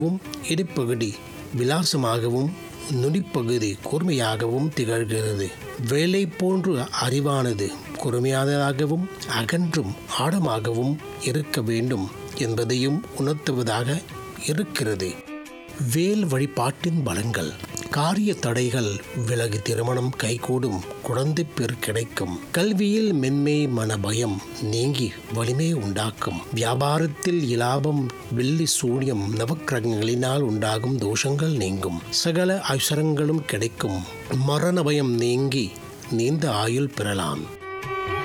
வும் இடிப்பகுதி விலாசமாகவும் நுனிப்பகுதி கூர்மையாகவும் திகழ்கிறது வேலை போன்று அறிவானது கூர்மையானதாகவும் அகன்றும் ஆழமாகவும் இருக்க வேண்டும் என்பதையும் உணர்த்துவதாக இருக்கிறது வேல் வழிபாட்டின் பலன்கள் காரிய தடைகள் விலகி திருமணம் கைகூடும் குழந்தை பேர் கிடைக்கும் கல்வியில் மென்மை மன பயம் நீங்கி வலிமை உண்டாக்கும் வியாபாரத்தில் இலாபம் வெள்ளி சூனியம் நவக்கிரகங்களினால் உண்டாகும் தோஷங்கள் நீங்கும் சகல அவசரங்களும் கிடைக்கும் மரண பயம் நீங்கி நீண்ட ஆயுள் பெறலாம்